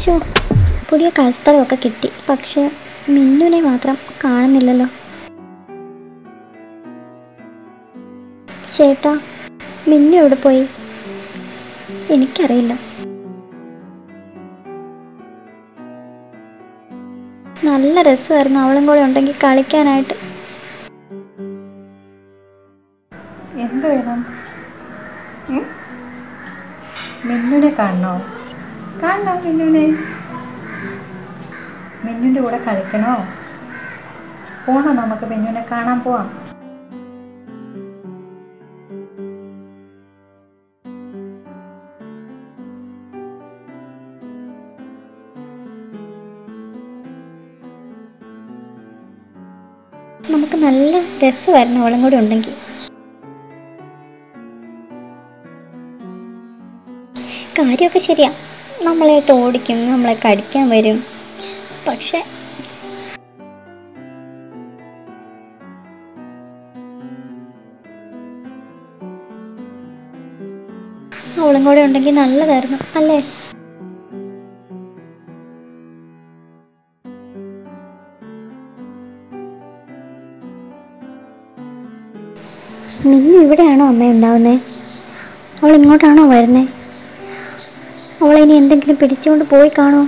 Show പുതിയ കളിസ്ഥലമൊക്കെ കിട്ടി പക്ഷെ മിന്നുനെ മാത്രം കാണുന്നില്ലല്ലോ ചേട്ടാ മിന്നു എവിടെ പോയി എനിക്കറിയില്ല നല്ല രസമായിരുന്നു അവളും കൂടെ ഉണ്ടെങ്കിൽ കളിക്കാനായിട്ട് എന്ത് വേണം ഉം? മിന്നുനെ കാണണോ കാണണോ മിന്നുനെ മിന്നുൻ്റെ കൂടെ കളിക്കണോ പോണോ നമുക്ക് മിന്നുനെ കാണാൻ പോവാം നമുക്ക് നല്ല രസമായിരുന്നു അവളും കൂടെ ഉണ്ടെങ്കിൽ കാര്യമൊക്കെ ശരിയാ നമ്മളായിട്ട് ഓടിക്കും നമ്മളെ കടിക്കാൻ വരും പക്ഷെ അവളും കൂടെ ഉണ്ടെങ്കിൽ നല്ലതായിരുന്നു അല്ലേ മിന്നു ഇവിടെയാണോ അമ്മ ഉണ്ടാവുന്നത് അവൾ ഇങ്ങോട്ടാണോ വരുന്നത് അവളെ ഇനി എന്തെങ്കിലും പിടിച്ചുകൊണ്ട് പോയി കാണോ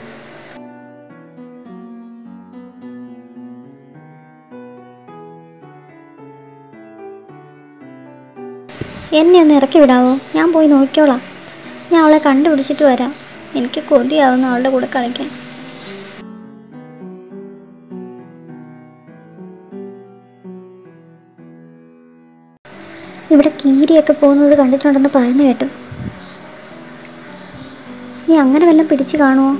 എന്നെ ഒന്ന് ഇറക്കി വിടാവോ ഞാൻ പോയി നോക്കിക്കോളാം ഞാൻ അവളെ കണ്ടുപിടിച്ചിട്ട് വരാം എനിക്ക് കൊതിയാവുന്നു അവളുടെ കൂടെ കളിക്കാൻ ഇവിടെ കീരിയൊക്കെ പോകുന്നത് കണ്ടിട്ടുണ്ടെന്ന് പറഞ്ഞു കേട്ടു നീ അങ്ങനെ വല്ലതും പിടിച്ച് കാണുമോ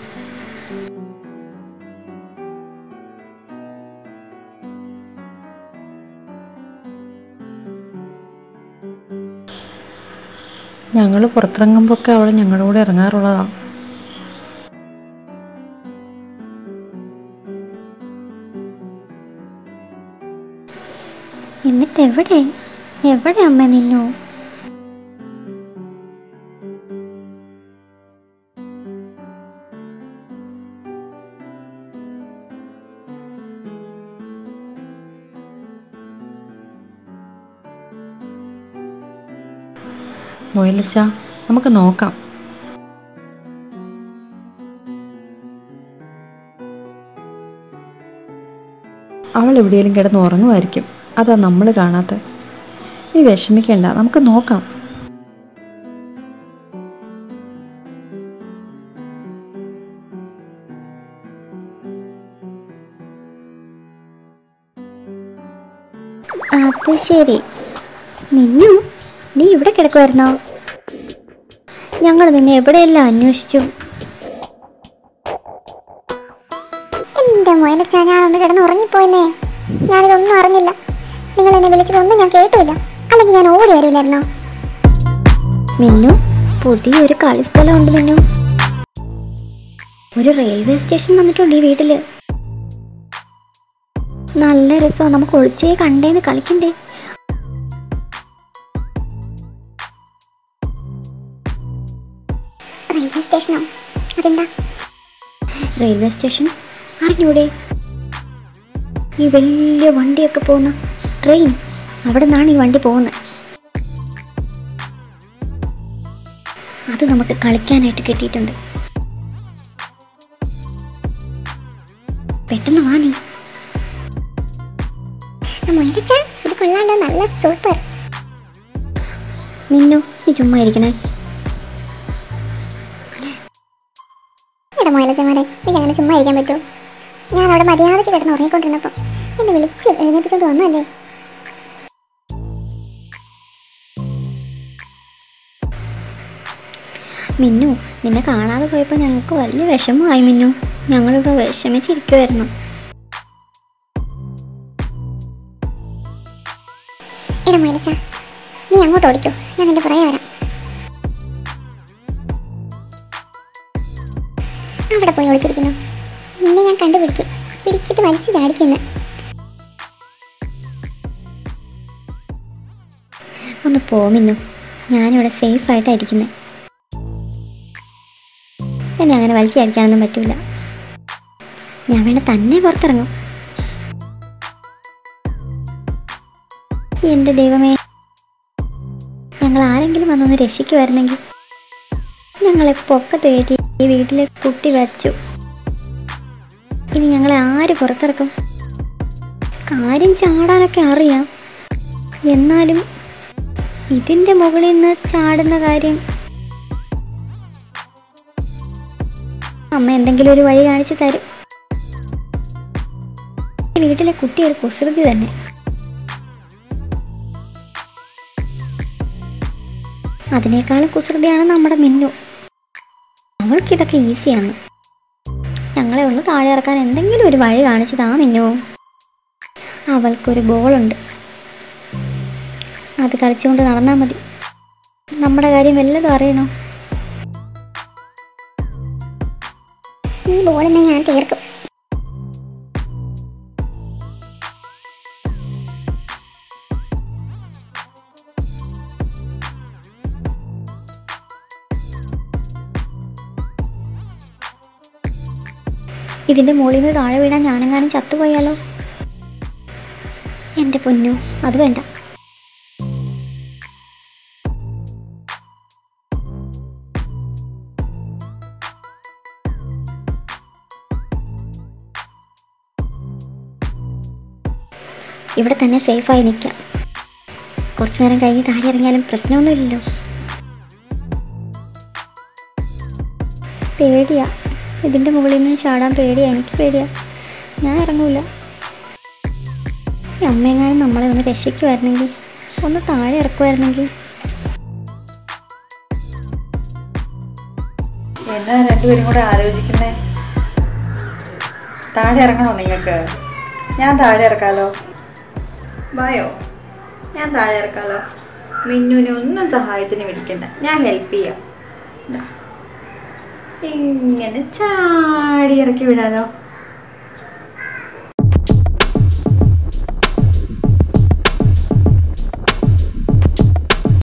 ഞങ്ങൾ പുറത്തിറങ്ങുമ്പോൾ ഒക്കെ അവൾ ഞങ്ങളുടെ കൂടെ ഇറങ്ങാറുള്ളതാണ് എന്നിട്ട് എവിടെ എവിടെ അമ്മ മിന്നു മൊയലിച്ച നമുക്ക് നോക്കാം അവൾ എവിടെയെങ്കിലും കിടന്ന് ഉറങ്ങുമായിരിക്കും അതാ നമ്മൾ കാണാത്ത നീ വിഷമിക്കണ്ട നമുക്ക് നോക്കാം അത് ശരി മിന്നു നീ ഇവിടെ കിടക്കുമായിരുന്നോ ഞങ്ങൾ നിന്നെ എവിടെയെല്ലാം അന്വേഷിച്ചു എന്റെ മൊയിലച്ചാ ഞാനൊന്ന് കിടന്ന് ഉറങ്ങിപ്പോയെന്നേ ഞാനിതൊന്നും അറിഞ്ഞില്ല നിങ്ങൾ എന്നെ വിളിച്ചതൊന്നും ഞാൻ കേട്ടില്ല അല്ലെങ്കിൽ ഞാൻ ഓടി വരില്ലായിരുന്നോ മിന്നു പുതിയൊരു കളിസ്ഥലമുണ്ട് മിന്നു ഒരു റെയിൽവേ സ്റ്റേഷൻ വന്നിട്ടുണ്ട് ഈ വീട്ടില് നല്ല രസമാണ് നമുക്ക് ഒളിച്ചേ കണ്ടേന്ന് കളിക്കണ്ടേ റെയിൽവേ സ്റ്റേഷനോ അതെന്താ റെയിൽവേ സ്റ്റേഷൻ അറിഞ്ഞൂടെ ഈ വലിയ വണ്ടിയൊക്കെ പോകുന്ന ട്രെയിൻ അവിടെ നിന്നാണ് ഈ വണ്ടി പോകുന്നത് അത് നമുക്ക് കളിക്കാനായിട്ട് കിട്ടിയിട്ടുണ്ട് പെട്ടെന്ന് വാ നീ മൊയിലച്ചാ ഇത് കൊള്ളാലോ നല്ല സൂപ്പർ മിന്നു നീ ചുമ്മാ ഇരിക്കണേ എടാ മൊയിലച്ചമാരെ എനിക്ക് അങ്ങനെ ചുമ്മാ ഇരിക്കാൻ പറ്റുമോ ഞാൻ അവിടെ മര്യാദയ്ക്ക് കിടന്ന് ഉറങ്ങിക്കൊണ്ടിരുന്നപ്പോൾ എന്നെ വിളിച്ച് എഴുന്നേപ്പിച്ചോണ്ട് വന്നല്ലേ മിന്നു നിന്നെ കാണാതെ പോയപ്പോൾ ഞങ്ങൾക്ക് വലിയ വിഷമമായി മിന്നു ഞങ്ങളിവിടെ വിഷമിച്ചിരിക്കുമായിരുന്നു എടാ മൊയിലച്ചാ നീ അങ്ങോട്ട് ഓടിക്കോ ഞാൻ നിന്റെ പുറകെ വരാം അവിടെ പോയി ഒളിച്ചിരിക്കുന്നു നിന്നെ ഞാൻ കണ്ടുപിടിക്കും പിടിച്ചിട്ട് വലിച്ചു ചാടിക്കുന്നു ഒന്ന് പോ മിന്നു ഞാനിവിടെ സേഫായിട്ടാണ് ഇരിക്കുന്നത് എന്നെ അങ്ങനെ വലിച്ചു അടിക്കാനൊന്നും പറ്റൂല ഞാൻ വേണേ തന്നെ പുറത്തിറങ്ങും എൻ്റെ ദൈവമേ ഞങ്ങൾ ആരെങ്കിലും വന്നൊന്ന് രക്ഷിക്കുമായിരുന്നെങ്കിൽ ഞങ്ങളെ പൊക്കത്ത് കയറ്റി ഈ വീട്ടിലെ കുട്ടി വച്ചു ഇനി ഞങ്ങളെ ആര് പുറത്തിറക്കും കാര്യം ചാടാനൊക്കെ അറിയാം എന്നാലും ഇതിൻ്റെ മുകളിൽ നിന്ന് ചാടുന്ന കാര്യം അമ്മ എന്തെങ്കിലും ഒരു വഴി കാണിച്ചു തരും ഈ വീട്ടിലെ കുട്ടി ഒരു കുസൃതി തന്നെ അതിനേക്കാളും കുസൃതിയാണ് നമ്മുടെ മിന്നു അവൾക്കിതൊക്കെ ഈസിയാണ് ഞങ്ങളെ ഒന്ന് താഴെ ഇറക്കാൻ എന്തെങ്കിലും ഒരു വഴി കാണിച്ചതാ മിന്നു അവൾക്കൊരു ബോളുണ്ട് അത് കളിച്ചുകൊണ്ട് നടന്നാൽ മതി നമ്മുടെ കാര്യം വല്ലതും അറിയണോ ഈ ബോളിനെ ഞാൻ തീർക്കും ഇതിൻ്റെ മുകളിൽ നിന്ന് താഴെ വീഴാൻ ഞാനെങ്ങാനും ചത്തുപോയാലോ എൻ്റെ പൊന്നു അത് വേണ്ട ഇവിടെ തന്നെ സേഫായി നിൽക്കാം കുറച്ചു നേരം കഴിഞ്ഞ് താഴെ ഇറങ്ങിയാലും പ്രശ്നമൊന്നുമില്ലല്ലോ പേടിയാ ഇതിൻ്റെ മുകളിൽ നിന്ന് ചാടാൻ പേടിയാ എനിക്ക് പേടിയാ ഞാൻ ഇറങ്ങൂല ഈ അമ്മയെങ്ങാനും നമ്മളെ ഒന്ന് രക്ഷിക്കുമായിരുന്നെങ്കിൽ ഒന്ന് താഴെ ഇറക്കുമായിരുന്നെങ്കിൽ എന്നാ രണ്ടുപേരും കൂടെ ആലോചിക്കുന്നേ താഴെ ഇറങ്ങണോ നിങ്ങൾക്ക് ഞാൻ താഴെ ഇറക്കാലോ വായോ ഞാൻ താഴെ ഇറക്കാലോ മിന്നുവിനെ ഒന്നും സഹായത്തിന് വിളിക്കണ്ട ഞാൻ ഹെൽപ്പ് ചെയ്യാം ദാ. ഇങ്ങനെ ചാടി ഇറക്കി വിടാലോ